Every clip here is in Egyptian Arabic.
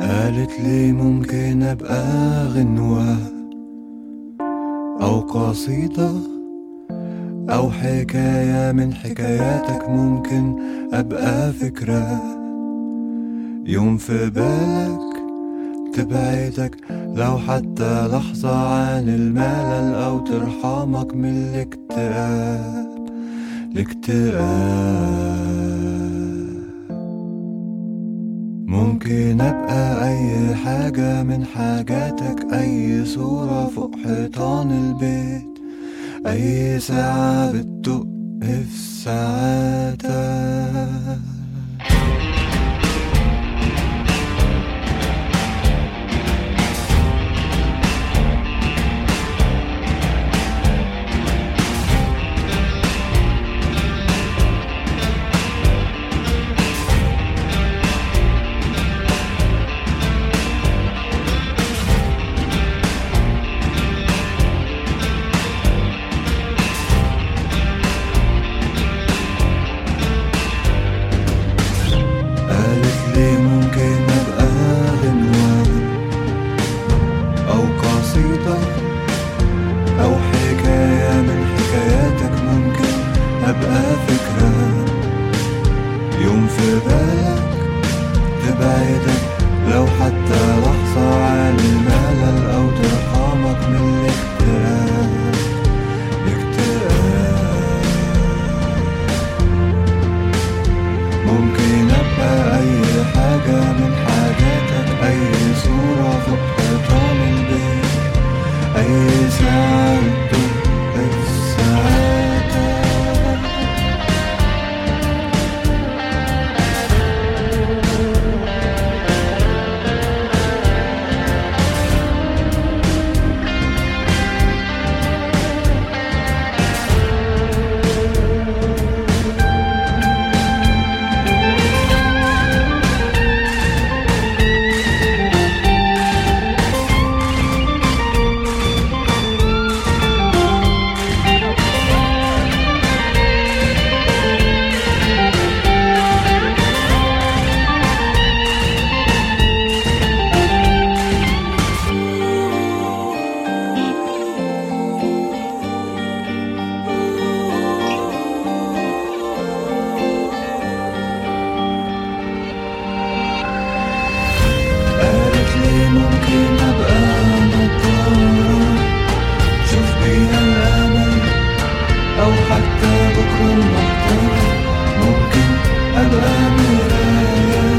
قالت لي ممكن أبقى غنوة أو قصيدة أو حكاية من حكاياتك ممكن أبقى فكرة يوم في بالك تبعدك لو حتى لحظة عن الملل أو ترحمك من الاكتئاب الاكتئاب ممكن أبقى أي حاجة من حاجاتك أي صورة فوق حيطان البيت أي ساعة بتدق في ساعاتك قالت لي ممكن أبقى غنوة أو قصيدة أو حكاية من حكاياتك ممكن أبقى فكرة يوم في بالك تبعدك لو حتى لحظة عن الملل أو ترحمك من الاكتئاب الاكتئاب ممكن أبقى أي حاجة من حاجاتك أي صورة فوق حيطان البيت أي ساعة بتدق في ساعاتك قالت لي ممكن أبقى نضارة شوف بيها الأمل أو حتى بكرة المحتمل ممكن أبقى مراية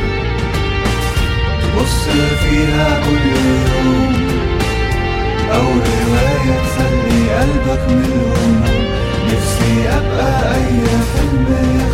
تبص فيها كل يوم أو رواية تسلي قلبك من الهموم نفسي أبقى أي حلم